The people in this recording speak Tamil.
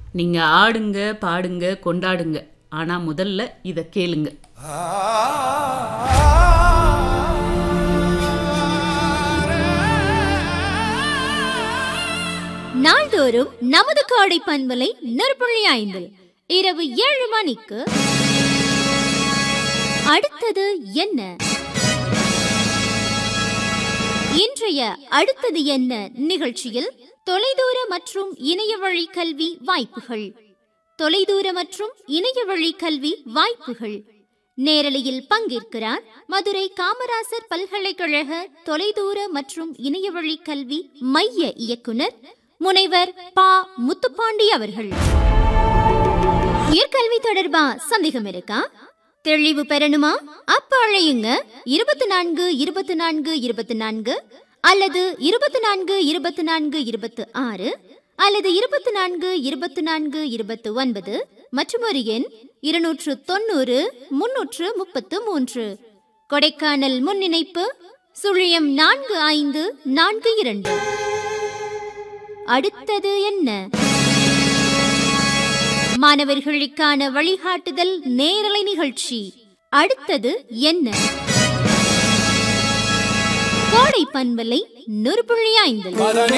நீங்க ஆடுங்க பாடுங்க கொண்டாடுங்க ஆனா முதல்ல இத கேளுங்க நாள்தோறும் நமது காடை பண்பலை நெருப்புள்ளி ஐந்தில் இரவு ஏழு மணிக்கு அடுத்தது என்ன இன்றைய அடுத்தது என்ன நிகழ்ச்சியில் தொலைதூர மற்றும் இணையவழி கல்வி வாய்ப்புகள் தொலைதூர மற்றும் இணையவழி கல்வி வாய்ப்புகள் நேரலையில் பங்கேற்கிறார் மதுரை காமராசர் பல்கலைக்கழக தொலைதூர மற்றும் இணையவழி கல்வி மைய இயக்குனர் முனைவர் பா முத்துப்பாண்டி அவர்கள் உயர்கல்வி தொடர்பா சந்தேகம் இருக்கா தெளிவு பெறணுமா அப்ப அழையுங்க இருபத்தி நான்கு இருபத்தி நான்கு இருபத்தி நான்கு அல்லது இருபத்தி நான்கு இருபத்தி நான்கு இருபத்தி ஆறு அல்லது இருபத்தி நான்கு இருபத்தி நான்கு இருபத்தி ஒன்பது மற்றும் ஒரு எண் இருநூற்று தொண்ணூறு முன்னூற்று முப்பத்து மூன்று கொடைக்கானல் முன்னிணைப்பு சுழியம் நான்கு ஐந்து நான்கு இரண்டு அடுத்தது என்ன மாணவர்களுக்கான வழிகாட்டுதல் நேரலை நிகழ்ச்சி அடுத்தது என்ன கோடை பண்பலை நூறு புள்ளி ஐந்து